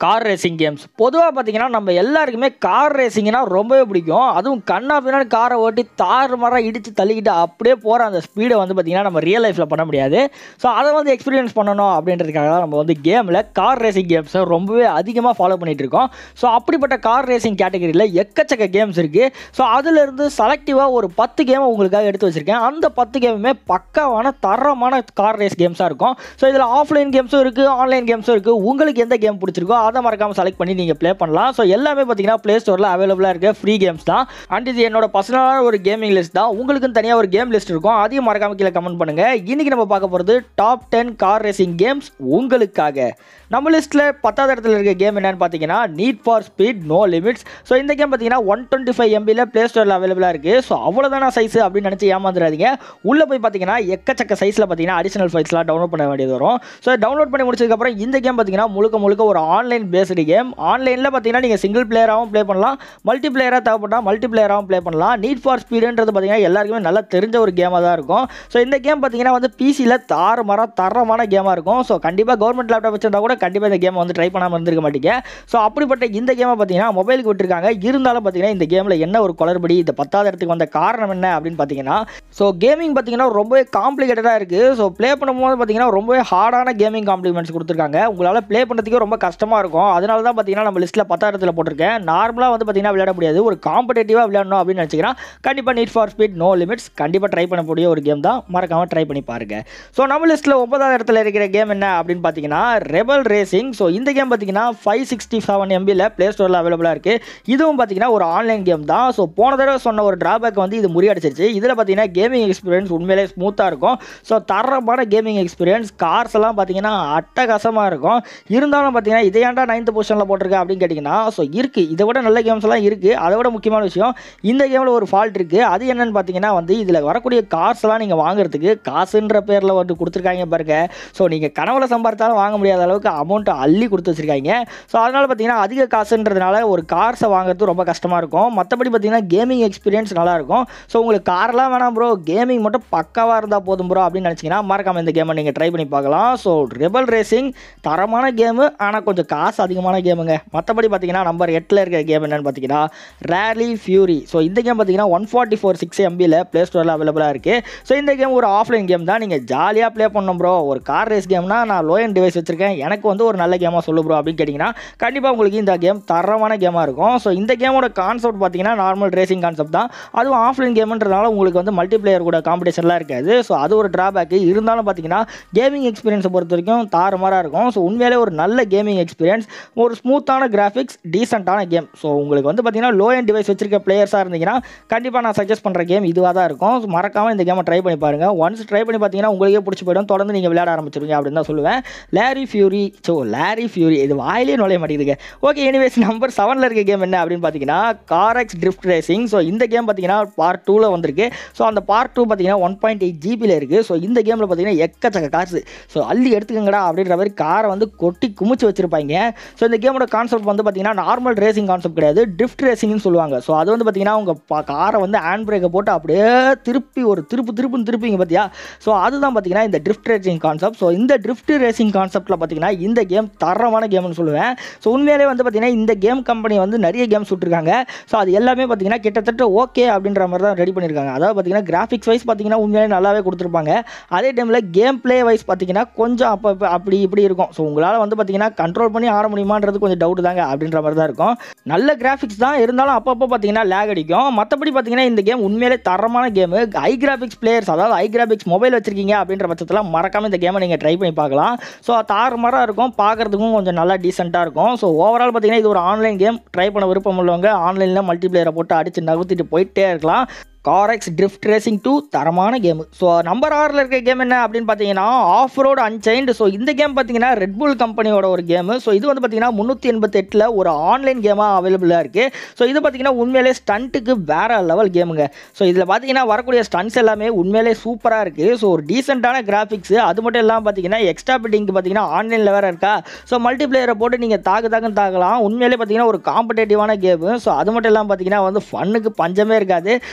car racing games பொதுவாக பார்த்தீங்கன்னா நம்ம எல்லாருக்குமே கார் ரேசிங்னா ரொம்பவே பிடிக்கும் அதுவும் கண்ணா பின்னாடி காரை ஓட்டி தாறு மரம் இடித்து தள்ளிக்கிட்டு அப்படியே போகிற அந்த ஸ்பீடை வந்து பார்த்தீங்கன்னா நம்ம ரியல் லைஃப்பில் பண்ண முடியாது ஸோ அதை வந்து எக்ஸ்பீரியன்ஸ் பண்ணணும் அப்படின்றதுக்காக தான் நம்ம வந்து கேமில் கார் ரேசிங் கேம்ஸை ரொம்பவே அதிகமாக ஃபாலோ பண்ணிகிட்டு இருக்கோம் ஸோ அப்படிப்பட்ட கார் ரேசிங் கேட்டகரியில் எக்கச்சக்க கேம்ஸ் இருக்குது ஸோ அதிலிருந்து செலக்டிவாக ஒரு பத்து கேமை உங்களுக்காக எடுத்து வச்சுருக்கேன் அந்த பத்து கேமுமே பக்காவான தரமான கார் ரேஸ் கேம்ஸாக இருக்கும் ஸோ இதில் ஆஃப்லைன் கேம்ஸும் இருக்குது ஆன்லைன் கேம்ஸும் இருக்குது உங்களுக்கு எந்த கேம் பிடிச்சிருக்கோ அதை மறக்காமல் செலக்ட் பண்ணி நீங்கள் ப்ளே பண்ணலாம் ஸோ எல்லாமே பார்த்தீங்கன்னா ப்ளே ஸ்டோரில் அவைலபிளாக இருக்க ஃப்ரீ கேம்ஸ் தான் அண்ட் இது என்னோட பர்சனலான ஒரு கேமிங் லிஸ்ட் தான் உங்களுக்கும் தனியாக ஒரு கேம் லிஸ்ட் இருக்கும் அதையும் மறக்காம கீழே கமெண்ட் பண்ணுங்கள் இன்றைக்கி நம்ம பார்க்க போகிறது top ten car racing games உங்களுக்காக நம்ம லிஸ்ட்டில் பத்தாவது இடத்துல இருக்க கேம் என்னன்னு பார்த்தீங்கன்னா Need for Speed No Limits so இந்த கேம் பார்த்தீங்கன்னா ஒன் டுவெண்ட்டி ஃபைவ் எம்பியில் ப்ளே ஸ்டோரில் அவைலபிளாக இருக்குது ஸோ அவ்வளோதான சைஸ் அப்படின்னு நினச்சி ஏமாந்துடாதீங்க உள்ளே போய் பார்த்தீங்கன்னா எக்கச்சக்க சைஸில் பார்த்தீங்கன்னா அடிஷனல் ஃபைல்ஸ்லாம் டவுன்லோட் பண்ண வேண்டியது வரும் ஸோ டவுன்லோட் பண்ணி முடிச்சதுக்கப்புறம் இந்த கேம் பார்த்தீங்கன்னா முழுக்க முழுக்க ஒரு ஆன்லைன் பேஸ்டு கேம் ஆன்லைனில் பார்த்தீங்கன்னா நீங்கள் சிங்கிள் பிளேயராகவும் ப்ளே பண்ணலாம் மல்டி பிளேயராக தேவைப்பட்டால் மல்டி பிளேயராகவும் ப்ளே பண்ணலாம் நீட் ஃபார் ஸ்பீடுன்றது பார்த்தீங்கன்னா எல்லாருக்குமே நல்லா தெரிஞ்ச ஒரு கேமாக தான் இருக்கும் ஸோ இந்த கேம் பார்த்தீங்கன்னா வந்து பிசியில் தாறு மரம் தரமான கேமாக இருக்கும் ஸோ கண்டிப்பாக கவர்மெண்ட் லேப்டாப் வச்சிருந்தா கூட கண்டிப்பாக இந்த கேமை வந்து ட்ரை பண்ணாமல் இருந்திருக்க மாட்டீங்க ஸோ அப்படிப்பட்ட இந்த கேமை பார்த்தீங்கன்னா மொபைலுக்கு விட்டுருக்காங்க இருந்தாலும் பார்த்தீங்கன்னா இந்த கேமில் என்ன ஒரு குளறுபடி இந்த பத்தாவது இடத்துக்கு வந்த காரணம் என்ன அப்படின்னு பார்த்தீங்கன்னா ஸோ கேமிங் பார்த்தீங்கன்னா ரொம்பவே காம்ப்ளிகேட்டடாக இருக்குது ஸோ ப்ளே பண்ணும்போது பார்த்தீங்கன்னா ரொம்பவே ஹார்டான கேமிங் காம்ப்ளிமெண்ட்ஸ் கொடுத்துருக்காங்க உங்களால் ப்ளே பண்ணுறதுக்கே ரொம்ப கஷ்டமாக இருக்கும் அதனால தான் பார்த்தீங்கன்னா நம்ம லிஸ்ட்டில் பத்தாயிரத்தில் போட்டிருக்கேன் நார்மலாக வந்து பார்த்தீங்கன்னா விளையாட முடியாது ஒரு காம்படேட்டிவாக விளையாடணும் அப்படின்னு நினச்சிங்கன்னா கண்டிப்பாக Need for Speed No Limits கண்டிப்பாக ட்ரை பண்ணக்கூடிய ஒரு கேம் தான் மறக்காமல் ட்ரை பண்ணி பாருங்க ஸோ நம்ம லிஸ்ட்டில் ஒன்பதாவது இடத்துல இருக்கிற கேம் என்ன அப்படின்னு பார்த்தீங்கன்னா ரெபல் ரேசிங் ஸோ இந்த கேம் பார்த்தீங்கன்னா ஃபைவ் சிக்ஸ்டி செவன் எம்பியில் ப்ளே ஸ்டோரில் அவைலபிளாக இருக்குது இதுவும் பார்த்தீங்கன்னா ஒரு ஆன்லைன் கேம் தான் ஸோ போன தடவை சொன்ன ஒரு டிராபேக் வந்து இது முறியடிச்சிருச்சு இதில் பார்த்தீங்கன்னா கேமிங் எக்ஸ்பீரியன்ஸ் உண்மையிலே ஸ்மூத்தாக இருக்கும் ஸோ தரமான கேமிங் எக்ஸ்பீரியன்ஸ் கார்ஸ் எல்லாம் பார்த்தீங்கன்னா அட்டகாசமாக இருக்கும் இருந்தாலும் பார்த்தீங்கன்னா இதை ஏன்டா நைன்த் பொசிஷனில் போட்டிருக்கேன் அப்படின்னு கேட்டிங்கன்னா ஸோ இருக்குது இதை விட நல்ல கேம்ஸ் எல்லாம் இருக்குது அதை விட முக்கியமான விஷயம் இந்த கேமில் ஒரு ஃபால்ட் இருக்குது அது என்னன்னு பார்த்தீங்கன்னா வந்து இதில் வரக்கூடிய கார்ஸ் எல்லாம் நீங்கள் வாங்குறதுக்கு காசுன்ற பேரில் வந்து கொடுத்துருக்காங்க பாருங்க ஸோ நீங்கள் கனவுல சம்பாதித்தாலும் வாங்க முடியாத அளவுக்கு அமௌண்ட்டை அள்ளி கொடுத்து வச்சிருக்காங்க ஸோ அதனால் பார்த்தீங்கன்னா அதிக காசுன்றதுனால ஒரு கார்ஸை வாங்குறது ரொம்ப கஷ்டமாக இருக்கும் மற்றபடி பார்த்தீங்கன்னா கேமிங் எக்ஸ்பீரியன்ஸ் நல்லாயிருக்கும் ஸோ உங்களுக்கு கார்லாம் வேணாம் ப்ரோ கேமிங் மட்டும் பக்காவாக இருந்தால் போதும் ப்ரோ அப்படின்னு நினச்சிங்கன்னா மறக்காம இந்த கேமை நீங்கள் ட்ரை பண்ணி பார்க்கலாம் ஸோ ரெபல் ரேசிங் தரமான கேமு ஆனால் கொஞ்சம் காசு அதிகமான கேமுங்க மற்றபடி பார்த்தீங்கன்னா நம்பர் எட்டில் இருக்கிற கேம் என்னன்னு பார்த்தீங்கன்னா ரேலி ஃபியூரி ஸோ இந்த கேம் பார்த்தீங்கன்னா ஒன் ஃபார்ட்டி ஃபோர் சிக்ஸ் எம்பியில் ப்ளே ஸ்டோரில் அவைலபிளாக இருக்குது ஸோ இந்த கேம் ஒரு ஆஃப்லைன் கேம் தான் நீங்கள் ஜாலியாக ப்ளே பண்ணணும் ப்ரோ ஒரு கார் ரேஸ் கேம்னா நான் லோ எண்ட் டிவைஸ் வச்சிருக்கேன் எனக்கு வந்து ஒரு நல்ல கேமாக சொல்லு ப்ரோ அப்படின்னு கேட்டிங்கன்னா கண்டிப்பாக உங்களுக்கு இந்த கேம் தரமான கேமாக இருக்கும் ஸோ இந்த கேமோட கான்செப்ட் பார்த்தீங்கன்னா நார்மல் ரேசிங் கான்செப்ட் தான் அதுவும் ஆஃப்லைன் கேம்ன்றதுனால உங்களுக்கு வந்து மல்டிப்ளேயர் கூட காம்படிஷன்லாம் இருக்காது ஸோ அது ஒரு ட்ராபேக் இருந்தாலும் பார்த்தீங்கன்னா கேமிங் எக்ஸ்பீரியன்ஸை பொறுத்த வரைக்கும் தாறுமாறாக இருக்கும் ஸோ உண்மையிலே ஒரு நல்ல கேமிங் எக்ஸ்பீரியன்ஸ் ஒரு ஸ்மூத்தான கிராஃபிக்ஸ் டீசெண்டான கேம் ஸோ உங்களுக்கு வந்து பார்த்தீங்கன்னா லோ எண்ட் டிவைஸ் வச்சிருக்க பிளேயர்ஸாக இருந்தீங்கன்னா கண்டிப்பாக நான் சஜஸ்ட் பண்ணுற கேம் இதுவாக தான் இருக்கும் ஸோ மறக்காமல் இந்த கேமை ட்ரை பண்ணி பாருங்கள் ஒன்ஸ் ட்ரை பண்ணி பார்த்தீங்கன்னா உங்களுக்கே பிடிச்சி போயிடும் தொடர்ந்து நீங்கள் விளையாட ஆரம்பிச்சிருவீங்க அப்படின்னு தான் சொல்லுவேன் Rally Fury so Rally Fury இது வாயிலே நுழைய மாட்டேங்குதுங்க ஓகே எனிவேஸ் நம்பர் செவனில் இருக்க கேம் என்ன அப்படின்னு பார்த்தீங்கன்னா காரெக்ஸ் ட்ரிஃப்ட் ரேசிங் ஸோ இந்த கேம் பார்த்தீங்கன்னா பார்ட் டூவில் வந்திருக்கு ஸோ அந்த பார்ட் டூ பார்த்தீங்கன்னா ஒன் பாயிண்ட் எயிட் ஜிபியில் இருக்குது ஸோ இந்த கேமில் பார்த்தீங்கன்னா எக்கச்சக்க காசு ஸோ அள்ளி எடுத்துக்கங்கடா அப்படின்ற மாதிரி காரை வந்து கொட்டி குமிச்சு வச்சிருப்பாங்க ஸோ இந்த கேமோட கான்செப்ட் வந்து பார்த்தீங்கன்னா நார்மல் ரேசிங் கான்செப்ட் கிடையாது ட்ரிஃப்ட் ரேசிங்னு சொல்லுவாங்க ஸோ அது வந்து பார்த்தீங்கன்னா உங்கள் காரை வந்து ஹேண்ட் பிரேக்கை போட்டு அப்படியே திருப்பி ஒரு திருப்பு திருப்புன்னு திருப்பிங்க பார்த்தியா ஸோ அதுதான் பார்த்தீங்கன்னா இந்த ட்ரிஃப்ட் ரேசிங் கான்செப்ட் ஸோ இந்த ட்ரிஃப்ட் ரேசிங் கான்செப்ட்டில் பார்த்தீங்கன்னா இந்த கேம் தரமான கேம்னு சொல்லுவேன் ஸோ உண்மையிலே வந்து பார்த்தீங்கன்னா இந்த கேம் கம்பெனி வந்து நிறைய கேம்ஸ் விட்டுருக்காங்க ஸோ அது எல்லாமே பார்த்தீங்கன்னா கிட்டத்தட்ட ஓகே அப்படின்ற மாதிரி தான் ரெடி பண்ணியிருக்காங்க அதாவது பார்த்தீங்கன்னா கிராஃபிக்ஸ் வைஸ் பார்த்தீங்கன்னா உண்மையிலே நல்லாவே கொடுத்துருப்பாங்க அதே டைமில் கேம் ப்ளே வைஸ் பார்த்தீங்கன்னா கொஞ்சம் அப்போ இப்போ அப்படி இப்படி இருக்கும் ஸோ உங்களால் வந்து பார்த்தீங்கன்னா கண்ட்ரோல் பண்ணி ஆட முடியுமான்றது கொஞ்சம் டவுட் தாங்க அப்படின்ற மாதிரி தான் இருக்கும் நல்ல கிராஃபிக்ஸ் தான் இருந்தாலும் அப்பப்போ பார்த்தீங்கன்னா லேக் அடிக்கும் மற்றபடி பார்த்தீங்கன்னா இந்த கேம் உண்மையிலே தரமான கேமு ஹை கிராஃபிக்ஸ் பிளேயர்ஸ் அதாவது ஹை கிராஃபிக்ஸ் மொபைல் வச்சிருக்கீங்க அப்படின்ற பட்சத்தில் மறக்காம இந்த கேமை நீங்கள் ட்ரை பண்ணி பார்க்கலாம் ஸோ தாறுமாறாக இருக்கும் பார்க்குறதுக்கும் கொஞ்சம் நல்லா டீசெண்டாக இருக்கும் ஸோ ஓவரால் பார்த்தீங்கன்னா இது ஒரு ஆன்லைன் கேம் ட்ரை பண்ண விருப்பம் உள்ளவங்க ஆன்லைனில் மல்டிப்ளேயரை போட்டு அடித்து நகர்த்திட்டு போயிட்டே இருக்கலாம் காரெக்ஸ் ட்ரிஃப்ட் ரேசிங் டூ தரமான கேம் ஸோ நம்பர் ஆறில் இருக்க கேம் என்ன அப்படின்னு பார்த்தீங்கன்னா ஆஃப் ரோடு அன்சைன்டு ஸோ இந்த கேம் பார்த்தீங்கன்னா ரெட்புல் கம்பெனியோட ஒரு கேமு ஸோ இது வந்து பார்த்தீங்கன்னா முந்நூற்றி எண்பத்தெட்டில் ஒரு ஆன்லைன் கேமாக அவைலபிளாக இருக்குது ஸோ இது பார்த்தீங்கன்னா உண்மையிலே ஸ்டண்ட்டுக்கு வேற லெவல் கேமுங்க ஸோ இதில் பார்த்தீங்கன்னா வரக்கூடிய ஸ்டண்ட்ஸ் எல்லாமே உண்மையிலே சூப்பராக இருக்குது ஸோ ஒரு டீசெண்டான கிராஃபிக்ஸ் அது மட்டும் இல்லாமல் பார்த்தீங்கன்னா எக்ஸ்ட்ரா பிட்டிங்க்கு பார்த்தீங்கன்னா ஆன்லைனில் வேறு இருக்கா ஸோ மல்டிப்ளேயரை போட்டு நீங்கள் தாக்கு தாக்குன்னு தாக்கலாம் உண்மையிலே பார்த்தீங்கன்னா ஒரு காம்படேட்டிவான கேமு ஸோ அது மட்டும் இல்லாமல் பார்த்தீங்கன்னா வந்து ஃபன்னுக்கு பஞ்சமே இருக்காது ஸோ அந்த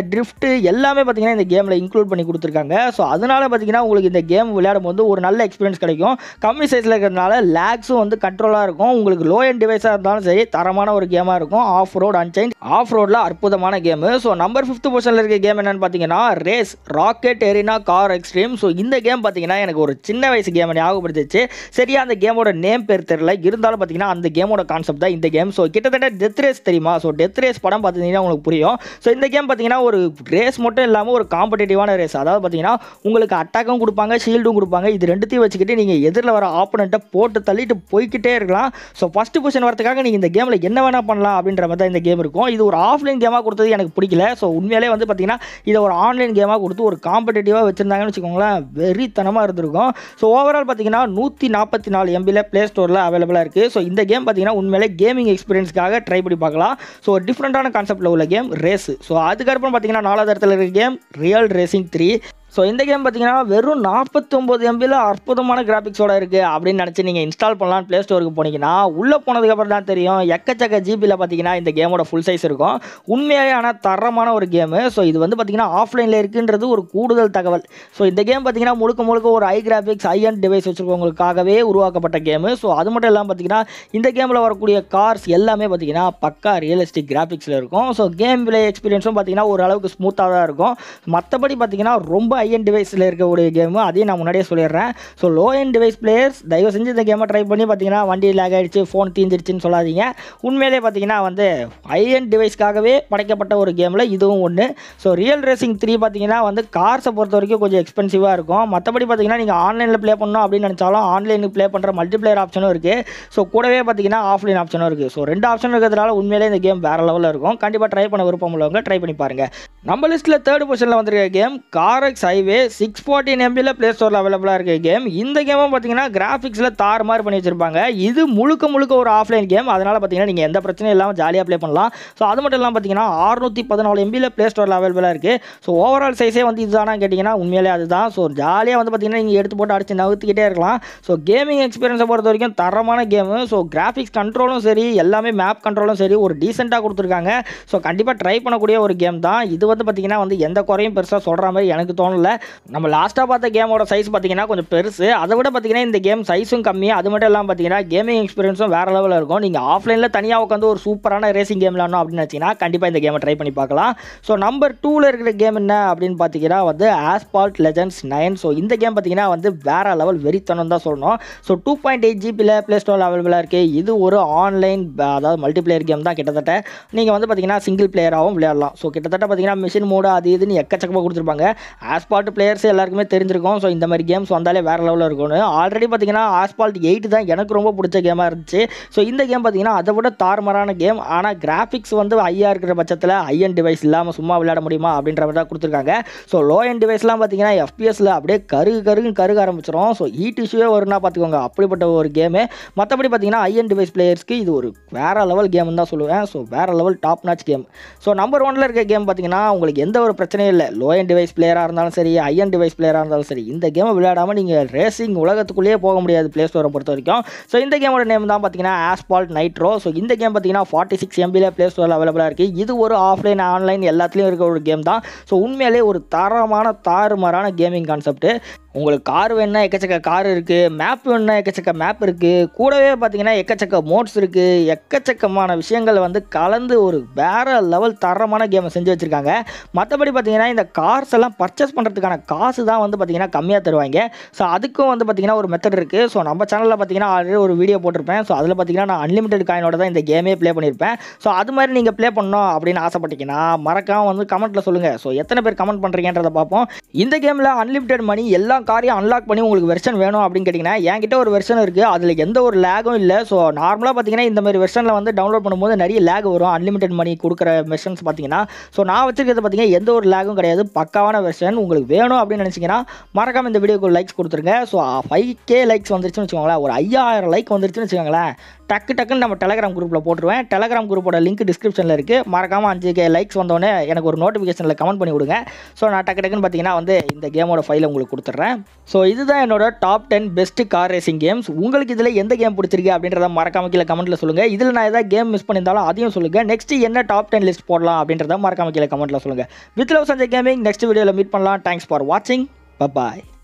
ட்ரிஃப்ட்டு எல்லாமே பார்த்தீங்கன்னா இந்த கேமில் இன்க்ளூட் பண்ணி கொடுத்துருக்காங்க ஸோ அதனால பார்த்தீங்கன்னா உங்களுக்கு இந்த கேம் விளையாடும் போது ஒரு நல்ல எக்ஸ்பீரியன்ஸ் கிடைக்கும் கம்மி சைஸில் இருக்கிறதுனால லேக்ஸும் வந்து கண்ட்ரோலாக இருக்கும் உங்களுக்கு லோ எண்ட் டிவைஸாக இருந்தாலும் சரி தரமான ஒரு கேமாக இருக்கும் ஆஃப் ரோட் அன்சைன் ஆஃப் ரோடில் அற்புதமான கேமு ஸோ நம்பர் ஃபிஃப்த் பொசிஷனில் இருக்க கேம் என்னன்னு பார்த்தீங்கன்னா Race Rocket Arena Car Extreme so இந்த கேம் பார்த்தீங்கன்னா எனக்கு ஒரு சின்ன வயசு கேமை ஞாபகப்படுத்துச்சு சரியா அந்த கேமோட நேம் பேர் தெரியல இருந்தாலும் பார்த்தீங்கன்னா அந்த கேமோட கான்செப்ட் தான் இந்த கேம் ஸோ கிட்டத்தட்ட டெத் ரேஸ் தெரியுமா ஸோ டெத் ரேஸ் படம் பார்த்தீங்கன்னா உங்களுக்கு புரியும் ஸோ இந்த கேம் பார்த்தீங்கன்னா ஒரு ரேஸ் மட்டும் இல்லாமல் ஒரு காம்படிட்டிவான ரேஸ் அதாவது பார்த்தீங்கன்னா உங்களுக்கு அட்டாக்கும் கொடுப்பாங்க ஷீல்டும் கொடுப்பாங்க இது ரெண்டுத்தையும் வச்சுக்கிட்டு நீங்கள் எதிரில் வர ஆப்போனண்ட்டை போட்டு தள்ளிட்டு போய்க்கிட்டே இருக்கலாம் ஸோ ஃபஸ்ட்டு பொசிஷன் வரதுக்காக நீங்கள் இந்த கேமில் என்ன வேணால் பண்ணலாம் அப்படின்ற மாதிரி தான் இந்த கேம் இருக்கும் இது ஒரு ஆஃப்லைன் கேமாக கொடுத்தது எனக்கு பிடிக்கல ஸோ உண்மையிலே வந்து பார்த்தீங்கன்னா இதை ஒரு ஆன்லைன் கேமாக கொடுத்து ஒரு காம்படிட்டிவாக வச்சுருந்தாங்கன்னு வச்சுக்கோங்களேன் வெறித்தனமாக இருந்திருக்கும் ஸோ ஓவரால் பார்த்தீங்கன்னா நூற்றி நாற்பத்தி நாலு எம்பியில் ப்ளே ஸ்டோரில் அவைலபிளாக இருக்குது ஸோ இந்த கேம் பார்த்தீங்கன்னா உண்மையிலே கேமிங் எக்ஸ்பீரியன்ஸ்க்காக ட்ரை பண்ணி பார்க்கலாம் ஸோ டிஃப்ரெண்ட்டான கான்செப்ட்டில் உள்ள கேம் ரேஸ் ஸோ அதுக்கப்புறம் பார்த்தீங்கன்னா நாலாவது இடத்துல இருக்க game Real Racing three so இந்த கேம் பார்த்தீங்கன்னா வெறும் நாற்பத்தொம்போது எம்பியில் அற்புதமான கிராஃபிக்ஸோட இருக்குது அப்படின்னு நினச்சி நீங்கள் இன்ஸ்டால் பண்ணலாம் ப்ளே ஸ்டோருக்கு போனீங்கன்னா உள்ளே போனதுக்கப்புறம் தான் தெரியும் எக்கச்சக்க ஜிபியில் பார்த்தீங்கன்னா இந்த கேமோட ஃபுல் சைஸ் இருக்கும் உண்மையாகவே ஆனால் தரமான ஒரு கேமு ஸோ இது வந்து பார்த்தீங்கன்னா ஆஃப்லைனில் இருக்குன்றது ஒரு கூடுதல் தகவல் ஸோ இந்த கேம் பார்த்தீங்கன்னா முழுக்க முழுக்க ஒரு high graphics high end device வச்சுருக்கவங்களுக்காகவே உருவாக்கப்பட்ட கேமு ஸோ அது மட்டும் இல்லாமல் பார்த்தீங்கன்னா இந்த கேமில் வரக்கூடிய கார்ஸ் எல்லாமே பார்த்தீங்கன்னா பக்கா ரியலிஸ்டிக் கிராஃபிக்ஸில் இருக்கும் ஸோ கேம் பிளே எக்ஸ்பீரியன்ஸும் பார்த்தீங்கன்னா ஓரளவுக்கு ஸ்மூத்தாக தான் இருக்கும் மற்றபடி பார்த்தீங்கன்னா ரொம்ப ஹை எண்ட் டிவைஸில் இருக்கக்கூடிய கேமு அதையும் நான் முன்னாடியே சொல்லிடுறேன் so low end device players தயவு செஞ்சு இந்த கேமை ட்ரை பண்ணி பார்த்தீங்கன்னா வண்டி லேக் ஆகிடுச்சு ஃபோன் தீஞ்சிருச்சுன்னு சொல்லாதீங்க உண்மையிலே பார்த்தீங்கன்னா வந்து ஹை எண்ட் டிவைஸ்க்காகவே படைக்கப்பட்ட ஒரு கேமில் இதுவும் ஒன்று ஸோ ரியல் ரேசிங் த்ரீ பார்த்தீங்கன்னா வந்து கார்ஸை பொறுத்த வரைக்கும் கொஞ்சம் எக்ஸ்பென்சிவாக இருக்கும் மற்றபடி பார்த்தீங்கன்னா நீங்கள் ஆன்லைனில் ப்ளே பண்ணணும் அப்படின்னு நினச்சாலும் ஆன்லைனுக்கு ப்ளே பண்ணுற மல்டிப்ளேயர் ஆப்ஷனும் இருக்குது ஸோ கூடவே பார்த்தீங்கன்னா ஆஃப்லைன் ஆப்ஷனும் இருக்குது ஸோ ரெண்டு ஆப்ஷன் இருக்கிறதுனால உண்மையிலே இந்த கேம் வேறு லெவலில் இருக்கும் கண்டிப்பாக ட்ரை பண்ண விருப்பம் உள்ளவங்க ட்ரை பண்ணி பாருங்கள் நம்ம லிஸ்ட்டில் தேர்ட் பொசிஷனில் வந்திருக்க கேம் காரக்ஸ் ஹைவே சிக்ஸ் ஃபார்ட்டின் எம்பியில் ப்ளே ஸ்டோரில் அவைலபிளாக இருக்க கேம் இந்த கேமும் பார்த்தீங்கன்னா கிராஃபிக்ஸில் தாறுமாறு பண்ணி வச்சிருப்பாங்க இது முழுக்க முழுக்க ஒரு ஆஃப்லைன் கேம் அதனால் பார்த்தீங்கன்னா நீங்கள் எந்த பிரச்சனையும் இல்லாமல் ஜாலியாக ப்ளே பண்ணலாம் ஸோ அது மட்டும் இல்லாமல் பார்த்தீங்கன்னா அறுநூற்றி பதினாலு எம்பியில் ப்ளே ஸ்டோரில் அவைலபிளாக இருக்குது ஸோ ஓவரால் சைஸே வந்து இதுதானா கேட்டிங்கன்னா உண்மையிலே அதுதான் ஸோ ஜாலியாக வந்து பார்த்தீங்கன்னா நீங்கள் எடுத்து போட்டு அடிச்சு நகர்த்திக்கிட்டே இருக்கலாம் ஸோ கேமிங் எக்ஸ்பீரியன்ஸை பொறுத்த வரைக்கும் தரமான கேமு ஸோ கிராஃபிக்ஸ் கண்ட்ரோலும் சரி எல்லாமே மேப் கண்ட்ரோலும் சரி ஒரு டீசெண்டாக கொடுத்துருக்காங்க ஸோ கண்டிப்பாக ட்ரை பண்ணக்கூடிய ஒரு கேம் தான் இது வந்து பார்த்தீங்கன்னா வந்து எந்த குறையும் பெருசாக சொல்கிற மாதிரி எனக்கு தோணல நம்ம லாஸ்ட்டாக பார்த்த கேமோட சைஸ் பார்த்தீங்கன்னா கொஞ்சம் பெருசு அதை விட பார்த்தீங்கன்னா இந்த கேம் சைஸும் கம்மி அது மட்டும் இல்லாமல் பார்த்தீங்கன்னா கேமிங் எக்ஸ்பீரியன்ஸும் வேறு லெவலில் இருக்கும் நீங்கள் ஆஃப்லைனில் தனியாக உட்காந்து ஒரு சூப்பரான ரேசிங் கேம் விளாடணும் அப்படின்னு வச்சிங்கன்னா கண்டிப்பாக இந்த கேமை ட்ரை பண்ணி பார்க்கலாம் ஸோ நம்பர் டூவில் இருக்கிற கேம் என்ன அப்படின்னு பார்த்தீங்கன்னா வந்து ஆஸ்பால்ட் லெஜண்ட்ஸ் நைன் ஸோ இந்த கேம் பார்த்தீங்கன்னா வந்து வேறு லெவல் வெறித்தனம் தான் சொல்லணும் ஸோ டூ பாயிண்ட் எயிட் ஜிபியில் ப்ளே ஸ்டோரில் அவைலபிளாக இருக்குது இது ஒரு ஆன்லைன் அதாவது மல்டிப்ளேயர் கேம் தான் கிட்டத்தட்ட நீங்கள் வந்து பார்த்தீங்கன்னா சிங்கிள் பிளேயராகவும் விளையாடலாம் ஸோ கிட்டத்தட்ட பார்த்தீங்கன்னா மிஷின் மோடு அது இதுன்னு எக்கச்சக்கமாக கொடுத்துருப்பாங்க ஆஸ்பால்ட் பிளேயர்ஸ் எல்லாருக்குமே தெரிஞ்சிருக்கும் ஸோ இந்த மாதிரி கேம்ஸ் வந்தாலே வேறு லெவலில் இருக்கும்னு ஆல்ரெடி பார்த்தீங்கன்னா ஆஸ்பால்ட் எயிட் தான் எனக்கு ரொம்ப பிடிச்ச கேமாக இருந்துச்சு ஸோ இந்த கேம் பார்த்தீங்கன்னா அதை விட தாறுமாறான கேம் ஆனால் கிராஃபிக்ஸ் வந்து ஹையாக இருக்கிற பட்சத்தில் ஹை அண்ட் டிவைஸ் இல்லாமல் சும்மா விளையாட முடியுமா அப்படின்ற மாதிரி தான் கொடுத்துருக்காங்க ஸோ லோ அண்ட் டிவைஸ்லாம் பார்த்தீங்கன்னா எஃபிஎஸ்ல அப்படியே கருகு கருகுன்னு கருக ஆரம்பிச்சிடும் ஸோ ஹீட் இஷ்யூவே வரும்னா பார்த்துக்கோங்க அப்படிப்பட்ட ஒரு கேமு மற்றபடி பார்த்தீங்கன்னா ஐ அண்ட் டிவைஸ் பிளேயர்ஸ்க்கு இது ஒரு வேற லெவல் கேம்னு தான் சொல்லுவேன் ஸோ வேற level top notch game so number ஒன்ல இருக்க கேம் பார்த்தீங்கன்னா உங்களுக்கு எந்த ஒரு பிரச்சனையும் இல்லை லோ அண்ட் டிவைஸ் பிளேயராக இருந்தாலும் சரி ஐ அண்ட் டிவைஸ் பிளேயராக இருந்தாலும் சரி இந்த கேமை விளையாடாமல் நீங்கள் ரேசிங் உலகத்துக்குள்ளேயே போக முடியாது ப்ளே ஸ்டோரை பொறுத்த வரைக்கும் ஸோ இந்த கேமோட நேம் தான் பார்த்தீங்கன்னா ஆஸ்பால்ட் நைட்ரோ ஸோ இந்த கேம் பார்த்தீங்கன்னா ஃபார்ட்டி சிக்ஸ் எம்பியில் ப்ளே ஸ்டோரில் அவைலபிளாக இருக்குது இது ஒரு ஆஃப்லைன் ஆன்லைன் எல்லாத்துலேயும் இருக்க ஒரு கேம் தான் ஸோ உண்மையிலே ஒரு தரமான தாறுமாறான கேமிங் கான்செப்ட் உங்களுக்கு கார் வேணுன்னா எக்கச்சக்க கார் இருக்குது மேப் வேணுன்னா எக்கச்சக்க மேப் இருக்குது கூடவே பார்த்தீங்கன்னா எக்கச்சக்க மோட்ஸ் இருக்குது எக்கச்சக்கமான விஷயங்கள் வந்து கலந்து ஒரு வேற லெவல் தரமான கேமை செஞ்சு வச்சுருக்காங்க மற்றபடி பார்த்தீங்கன்னா இந்த கார்ஸ் எல்லாம் பர்ச்சேஸ் பண்ணுறதுக்கான காசு தான் வந்து பார்த்தீங்கன்னா கம்மியாக தருவாங்க ஸோ அதுக்கும் வந்து பார்த்தீங்கன்னா ஒரு மெத்தட் இருக்குது ஸோ நம்ம சேனலில் பார்த்தீங்கன்னா ஆல்ரெடி ஒரு வீடியோ போட்டிருப்பேன் ஸோ அதில் பார்த்தீங்கன்னா நான் அன்லிமிட்டட் காயினோட தான் இந்த கேமே ப்ளே பண்ணியிருப்பேன் ஸோ அது மாதிரி நீங்கள் ப்ளே பண்ணணும் அப்படின்னு ஆசைப்பட்டீங்கன்னா மறக்காம வந்து கமெண்ட்டில் சொல்லுங்கள் ஸோ எத்தனை பேர் கமெண்ட் பண்ணுறீங்கன்றதை பார்ப்போம் இந்த கேமில் அன்லிமிட்டட் மணி எல்லா காரையும் அன்லாக் பண்ணி உங்களுக்கு வெர்ஷன் வேணும் அப்படின்னு கேட்டிங்கன்னா என்கிட்ட ஒரு வெர்ஷன் இருக்குது அதில் எந்த ஒரு லேகும் இல்லை ஸோ நார்மலாக பார்த்தீங்கன்னா இந்த மாதிரி வெர்ஷனில் வந்து டவுன்லோட் பண்ணும்போது நிறைய லேக் வரும் அன்லிமிட்டட் மணி கொடுக்குற வெர்ஷன்ஸ் பார்த்தீங்கன்னா ஸோ நான் வச்சிருக்கிறது பார்த்தீங்கன்னா எந்த ஒரு லேகும் கிடையாது பக்காவான வெர்ஷன் உங்களுக்கு வேணும் அப்படின்னு நினச்சிங்கன்னா மறக்காம இந்த வீடியோக்கு லைக்ஸ் கொடுத்துருங்க ஸோ ஃபைவ் கே லைக்ஸ் வந்துருச்சுன்னு வச்சுக்கோங்களேன் ஒரு ஐயாயிரம் லைக் வந்துருச்சுன்னு வச்சுக்கோங்களேன் டக்கு டக்குன்னு நம்ம டெலகிராம் குரூப்பில் போட்டுருவேன் டெலகிராம் குரூப்போட லிங்க் டிஸ்கிரிப்ஷனில் இருக்குது மறக்காமல் அஞ்சு கே லைக்ஸ் வந்தோடனே எனக்கு ஒரு நோட்டிஃபிகேஷனில் கமெண்ட் பண்ணி விடுங்க ஸோ நான் டக்கு டக்குன்னு பார்த்தீங்கன்னா வந்து இந்த கேமோட ஃபைலை உங்களுக்கு கொடுத்துட்றேன் ஸோ இதுதான் என்னோட top ten best car racing games உங்களுக்கு இதில் எந்த கேம் பிடிச்சிருக்கு அப்படின்றத மறக்காம கீழே கமெண்ட்டில் சொல்லுங்கள் இதில் நான் ஏதாவது கேம் மிஸ் பண்ணியிருந்தாலும் அதையும் சொல்லுங்கள் நெக்ஸ்ட் என்ன டாப் டென் லிஸ்ட் போடலாம் அப்படின்றத மறக்காம கீழே கமெண்ட்டில் சொல்லுங்கள் with love Sanjay gaming next வீடியோவில் மீட் பண்ணலாம் தேங்க்ஸ் ஃபார் வாட்சிங் பாய்